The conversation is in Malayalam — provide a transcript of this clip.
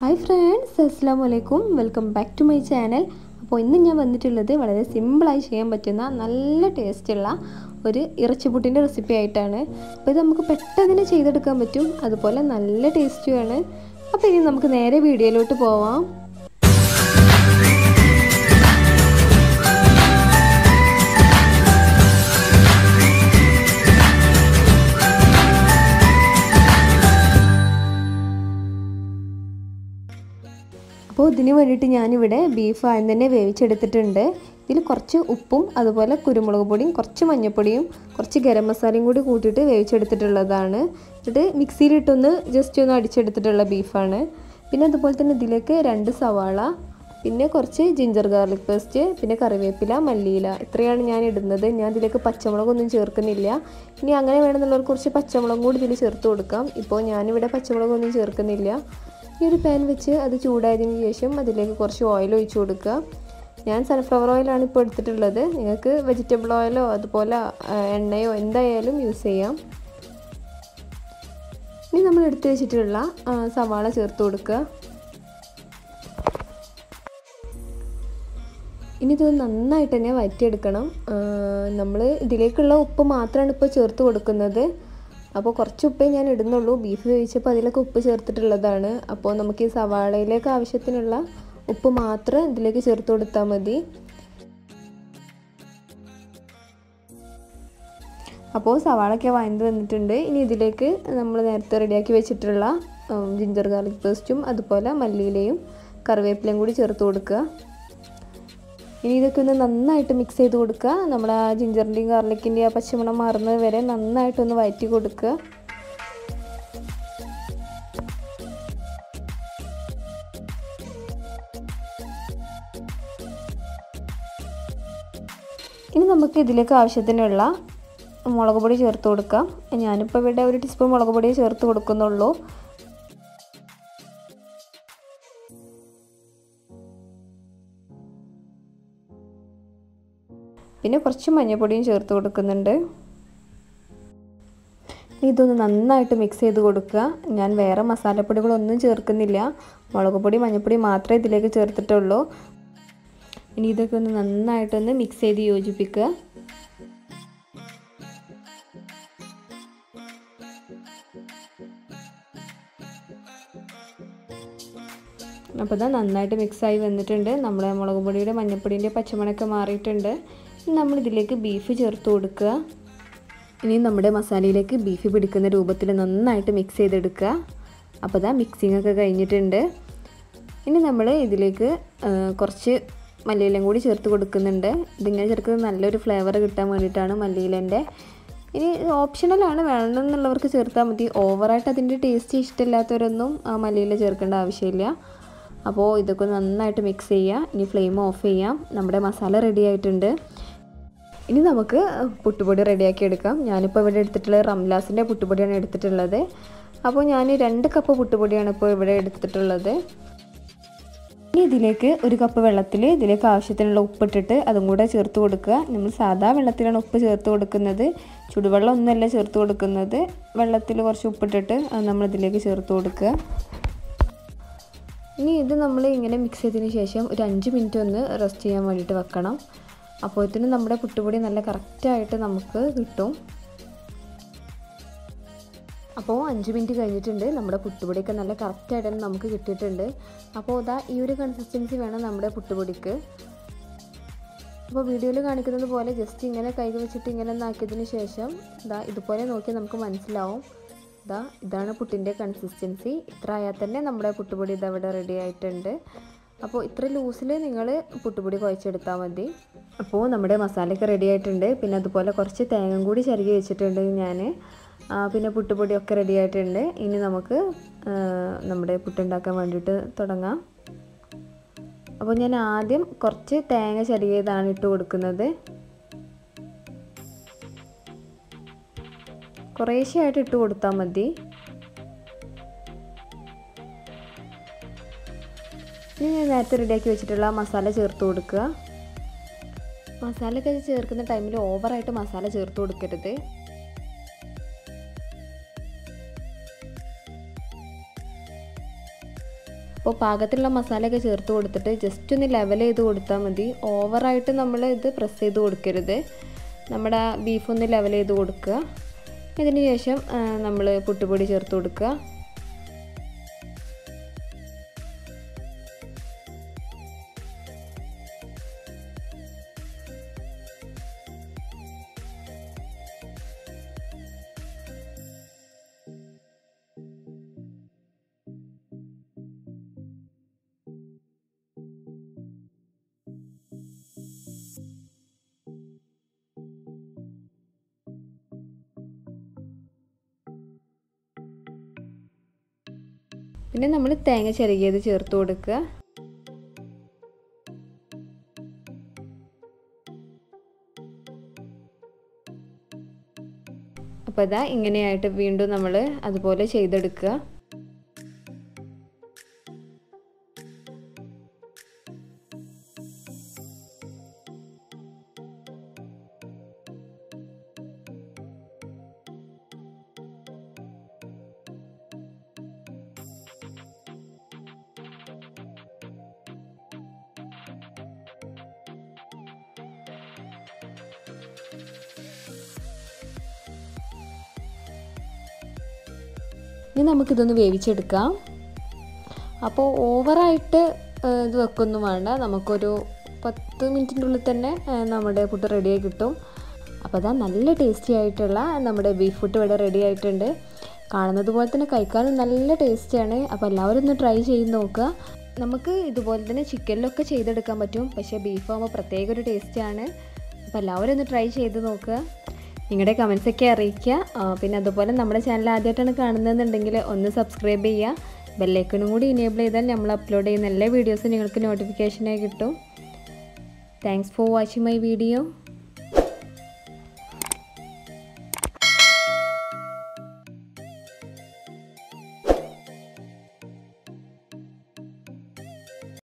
ഹായ് ഫ്രണ്ട്സ് അസ്സാം വലൈക്കും welcome back to my channel അപ്പോൾ ഇന്ന് ഞാൻ വന്നിട്ടുള്ളത് വളരെ സിമ്പിളായി ചെയ്യാൻ പറ്റുന്ന നല്ല ടേസ്റ്റുള്ള ഒരു ഇറച്ചിപ്പുട്ടിൻ്റെ റെസിപ്പി ആയിട്ടാണ് അപ്പോൾ ഇത് നമുക്ക് പെട്ടെന്ന് ചെയ്തെടുക്കാൻ പറ്റും അതുപോലെ നല്ല ടേസ്റ്റുമാണ് അപ്പോൾ ഇനി നമുക്ക് നേരെ വീഡിയോയിലോട്ട് പോവാം അപ്പോൾ ഇതിന് വേണ്ടിയിട്ട് ഞാനിവിടെ ബീഫ് ആദ്യം തന്നെ വേവിച്ചെടുത്തിട്ടുണ്ട് ഇതിൽ കുറച്ച് ഉപ്പും അതുപോലെ കുരുമുളക് പൊടിയും കുറച്ച് മഞ്ഞൾപ്പൊടിയും കുറച്ച് ഗരം മസാലയും കൂടി കൂട്ടിയിട്ട് വേവിച്ചെടുത്തിട്ടുള്ളതാണ് എന്നിട്ട് മിക്സിയിലിട്ടൊന്ന് ജസ്റ്റ് ഒന്ന് അടിച്ചെടുത്തിട്ടുള്ള ബീഫാണ് പിന്നെ അതുപോലെ തന്നെ ഇതിലേക്ക് രണ്ട് സവാള പിന്നെ കുറച്ച് ജിഞ്ചർ ഗാർലിക് പേസ്റ്റ് പിന്നെ കറിവേപ്പില മല്ലിയില ഇത്രയാണ് ഞാൻ ഇടുന്നത് ഞാൻ ഇതിലേക്ക് പച്ചമുളകൊന്നും ചേർക്കുന്നില്ല ഇനി അങ്ങനെ വേണമെന്നുള്ളവർക്ക് കുറച്ച് പച്ചമുളകും കൂടി ഇതിൽ ചേർത്ത് കൊടുക്കാം ഇപ്പോൾ ഞാനിവിടെ പച്ചമുളകൊന്നും ചേർക്കുന്നില്ല ഈ ഒരു പാൻ വെച്ച് അത് ചൂടായതിന് ശേഷം അതിലേക്ക് കുറച്ച് ഓയിൽ ഒഴിച്ചു കൊടുക്കുക ഞാൻ സൺഫ്ലവർ ഓയിലാണ് ഇപ്പോൾ എടുത്തിട്ടുള്ളത് നിങ്ങൾക്ക് വെജിറ്റബിൾ ഓയിലോ അതുപോലെ എണ്ണയോ എന്തായാലും യൂസ് ചെയ്യാം ഇനി നമ്മൾ എടുത്തു വെച്ചിട്ടുള്ള സവാള ചേർത്ത് കൊടുക്കുക ഇനി ഇത് നന്നായിട്ട് തന്നെ വറ്റിയെടുക്കണം നമ്മൾ ഇതിലേക്കുള്ള ഉപ്പ് മാത്രമാണ് ഇപ്പോൾ ചേർത്ത് കൊടുക്കുന്നത് അപ്പോൾ കുറച്ച് ഉപ്പേ ഞാൻ ഇടുന്നുള്ളൂ ബീഫ് വേവിച്ചപ്പോൾ അതിലൊക്കെ ഉപ്പ് ചേർത്തിട്ടുള്ളതാണ് അപ്പോൾ നമുക്ക് ഈ സവാളയിലേക്ക് ആവശ്യത്തിനുള്ള ഉപ്പ് മാത്രം ഇതിലേക്ക് ചേർത്ത് കൊടുത്താൽ മതി അപ്പോൾ സവാളയൊക്കെ വഴந்து വന്നിട്ടുണ്ട് ഇനി ഇതിലേക്ക് നമ്മൾ നേരത്തെ റെഡിയാക്കി വെച്ചിട്ടുള്ള ജിഞ്ചർ ഗാർലിക് പേസ്റ്റും അതുപോലെ മല്ലിയിലയും കറിവേപ്പിലയും കൂടി ചേർത്ത് കൊടുക്കുക ഇനി ഇതൊക്കെ ഒന്ന് നന്നായിട്ട് മിക്സ് ചെയ്ത് കൊടുക്കുക നമ്മുടെ ആ ജിഞ്ചറിൻ്റെയും ഗാർലിക്കിൻ്റെയും ആ പച്ചമണം മാറുന്നത് വരെ നന്നായിട്ടൊന്ന് വഴറ്റി കൊടുക്കുക ഇനി നമുക്ക് ഇതിലേക്ക് ആവശ്യത്തിനുള്ള മുളക് പൊടി ചേർത്ത് കൊടുക്കാം ഞാനിപ്പോൾ ഇവിടെ ഒരു ടീസ്പൂൺ മുളക് പൊടി ചേർത്ത് കൊടുക്കുന്നുള്ളൂ പിന്നെ കുറച്ച് മഞ്ഞൾപ്പൊടിയും ചേർത്ത് കൊടുക്കുന്നുണ്ട് ഇതൊന്ന് നന്നായിട്ട് മിക്സ് ചെയ്ത് കൊടുക്കുക ഞാൻ വേറെ മസാലപ്പൊടികളൊന്നും ചേർക്കുന്നില്ല മുളക് പൊടി മഞ്ഞൾപ്പൊടി മാത്രമേ ഇതിലേക്ക് ചേർത്തിട്ടുള്ളൂ ഇനി ഇതൊക്കെ ഒന്ന് നന്നായിട്ടൊന്ന് മിക്സ് ചെയ്ത് യോജിപ്പിക്കുക അപ്പോൾ ഇതാ നന്നായിട്ട് മിക്സായി വന്നിട്ടുണ്ട് നമ്മുടെ മുളക് പൊടിയുടെ മഞ്ഞൾപ്പൊടിൻ്റെ പച്ചമണമൊക്കെ മാറിയിട്ടുണ്ട് നമ്മൾ ഇതിലേക്ക് ബീഫ് ചേർത്ത് കൊടുക്കുക ഇനി നമ്മുടെ മസാലയിലേക്ക് ബീഫ് പിടിക്കുന്ന രൂപത്തിൽ നന്നായിട്ട് മിക്സ് ചെയ്തെടുക്കുക അപ്പോൾ ഇതാ മിക്സിംഗ് ഒക്കെ കഴിഞ്ഞിട്ടുണ്ട് ഇനി നമ്മൾ ഇതിലേക്ക് കുറച്ച് മല്ലിയിലയും കൂടി ചേർത്ത് കൊടുക്കുന്നുണ്ട് ഇതിങ്ങനെ ചേർക്കുന്നത് നല്ലൊരു ഫ്ലേവർ കിട്ടാൻ വേണ്ടിയിട്ടാണ് മല്ലിയിലേൻ്റെ ഇനി ഓപ്ഷണലാണ് വേണമെന്നുള്ളവർക്ക് ചേർത്താൽ മതി ഓവറായിട്ട് അതിൻ്റെ ടേസ്റ്റ് ഇഷ്ടമില്ലാത്തവരൊന്നും മല്ലിയില ചേർക്കേണ്ട ആവശ്യമില്ല അപ്പോൾ ഇതൊക്കെ നന്നായിട്ട് മിക്സ് ചെയ്യുക ഇനി ഫ്ലെയിം ഓഫ് ചെയ്യാം നമ്മുടെ മസാല റെഡി ആയിട്ടുണ്ട് ഇനി നമുക്ക് പുട്ടുപൊടി റെഡിയാക്കി എടുക്കാം ഞാനിപ്പോൾ ഇവിടെ എടുത്തിട്ടുള്ളത് റംലാസിൻ്റെ പുട്ടുപൊടിയാണ് എടുത്തിട്ടുള്ളത് അപ്പോൾ ഞാൻ രണ്ട് കപ്പ് പുട്ടുപൊടിയാണ് ഇപ്പോൾ ഇവിടെ എടുത്തിട്ടുള്ളത് ഇനി ഇതിലേക്ക് ഒരു കപ്പ് വെള്ളത്തിൽ ഇതിലേക്ക് ആവശ്യത്തിനുള്ള ഉപ്പിട്ടിട്ട് അതും കൂടെ ചേർത്ത് കൊടുക്കുക നമ്മൾ സാധാ വെള്ളത്തിലാണ് ഉപ്പ് ചേർത്ത് കൊടുക്കുന്നത് ചുടുവെള്ളം ഒന്നുമല്ല ചേർത്ത് കൊടുക്കുന്നത് വെള്ളത്തിൽ കുറച്ച് ഉപ്പിട്ടിട്ട് അത് നമ്മൾ ഇതിലേക്ക് ചേർത്ത് കൊടുക്കുക ഇനി ഇത് നമ്മൾ ഇങ്ങനെ മിക്സ് ചെയ്തതിന് ശേഷം ഒരു അഞ്ച് മിനിറ്റ് ഒന്ന് റെസ്റ്റ് ചെയ്യാൻ വേണ്ടിയിട്ട് വെക്കണം അപ്പോഴത്തേനും നമ്മുടെ പുട്ടുപൊടി നല്ല കറക്റ്റായിട്ട് നമുക്ക് കിട്ടും അപ്പോൾ അഞ്ച് മിനിറ്റ് കഴിഞ്ഞിട്ടുണ്ട് നമ്മുടെ പുട്ടുപൊടിയൊക്കെ നല്ല കറക്റ്റായിട്ട് തന്നെ നമുക്ക് കിട്ടിയിട്ടുണ്ട് അപ്പോൾ ഇതാ ഈ ഒരു കൺസിസ്റ്റൻസി വേണം നമ്മുടെ പുട്ടുപൊടിക്ക് അപ്പോൾ വീഡിയോയിൽ കാണിക്കുന്നത് പോലെ ജസ്റ്റ് ഇങ്ങനെ കൈ വെച്ചിട്ട് ഇങ്ങനെ ഒന്ന് ആക്കിയതിന് ശേഷം ഇതാ ഇതുപോലെ നോക്കി നമുക്ക് മനസ്സിലാവും ഇതാ ഇതാണ് പുട്ടിൻ്റെ കൺസിസ്റ്റൻസി ഇത്ര ആയാൽ തന്നെ നമ്മുടെ പുട്ടുപൊടി ഇതാ ഇവിടെ റെഡി ആയിട്ടുണ്ട് അപ്പോൾ ഇത്ര ലൂസിൽ നിങ്ങൾ പുട്ടുപൊടി കുഴച്ചെടുത്താൽ മതി അപ്പോൾ നമ്മുടെ മസാലയൊക്കെ റെഡി ആയിട്ടുണ്ട് പിന്നെ അതുപോലെ കുറച്ച് തേങ്ങ കൂടി ചരുകി വെച്ചിട്ടുണ്ട് ഞാൻ പിന്നെ പുട്ടുപൊടിയൊക്കെ റെഡി ആയിട്ടുണ്ട് ഇനി നമുക്ക് നമ്മുടെ പുട്ടുണ്ടാക്കാൻ വേണ്ടിയിട്ട് തുടങ്ങാം അപ്പോൾ ഞാൻ ആദ്യം കുറച്ച് തേങ്ങ ചരുകിയതാണ് ഇട്ട് കൊടുക്കുന്നത് കുറേശ്ശെയായിട്ട് ഇട്ട് കൊടുത്താൽ മതി ഇനി ഞാൻ നേരത്തെ റെഡിയാക്കി വെച്ചിട്ടുള്ള മസാല ചേർത്ത് കൊടുക്കുക മസാലയൊക്കെ ചേർക്കുന്ന ടൈമിൽ ഓവറായിട്ട് മസാല ചേർത്ത് കൊടുക്കരുത് അപ്പോൾ പാകത്തിലുള്ള മസാലയൊക്കെ ചേർത്ത് കൊടുത്തിട്ട് ജസ്റ്റ് ഒന്ന് ലെവൽ ചെയ്ത് കൊടുത്താൽ മതി ഓവറായിട്ട് നമ്മൾ ഇത് പ്രസ് ചെയ്ത് കൊടുക്കരുത് നമ്മുടെ ബീഫ് ഒന്ന് ലെവൽ ചെയ്ത് കൊടുക്കുക ഇതിന് ശേഷം നമ്മൾ പുട്ടുപൊടി ചേർത്ത് കൊടുക്കുക പിന്നെ നമ്മൾ തേങ്ങ ചിരകിയത് ചേർത്ത് കൊടുക്കുക അപ്പോൾ ഇതാ ഇങ്ങനെയായിട്ട് വീണ്ടും നമ്മൾ അതുപോലെ ചെയ്തെടുക്കുക ഇനി നമുക്കിതൊന്ന് വേവിച്ചെടുക്കാം അപ്പോൾ ഓവറായിട്ട് ഇത് വെക്കൊന്നും വേണ്ട നമുക്കൊരു പത്ത് മിനിറ്റിൻ്റെ ഉള്ളിൽ തന്നെ നമ്മുടെ പുട്ട് റെഡിയായി കിട്ടും അപ്പോൾ അതാ നല്ല ടേസ്റ്റി ആയിട്ടുള്ള നമ്മുടെ ബീഫ് ഫുട്ട് ഇവിടെ റെഡി ആയിട്ടുണ്ട് കാണുന്നത് പോലെ തന്നെ കഴിക്കാനും നല്ല ടേസ്റ്റിയാണ് അപ്പോൾ എല്ലാവരും ഒന്ന് ട്രൈ ചെയ്ത് നോക്കുക നമുക്ക് ഇതുപോലെ തന്നെ ചിക്കനിലൊക്കെ ചെയ്തെടുക്കാൻ പറ്റും പക്ഷേ ബീഫ് ആകുമ്പോൾ പ്രത്യേക ഒരു ടേസ്റ്റാണ് അപ്പോൾ എല്ലാവരും ഒന്ന് ട്രൈ ചെയ്ത് നോക്കുക നിങ്ങളുടെ കമൻസൊക്കെ അറിയിക്കുക പിന്നെ അതുപോലെ നമ്മുടെ ചാനൽ ആദ്യമായിട്ടാണ് കാണുന്നതെന്നുണ്ടെങ്കിൽ ഒന്ന് സബ്സ്ക്രൈബ് ചെയ്യുക ബെല്ലൈക്കണും കൂടി ഇനേബിൾ ചെയ്താൽ നമ്മൾ അപ്ലോഡ് ചെയ്യുന്ന എല്ലാ വീഡിയോസും നിങ്ങൾക്ക് നോട്ടിഫിക്കേഷനായി കിട്ടും thanks for watching my video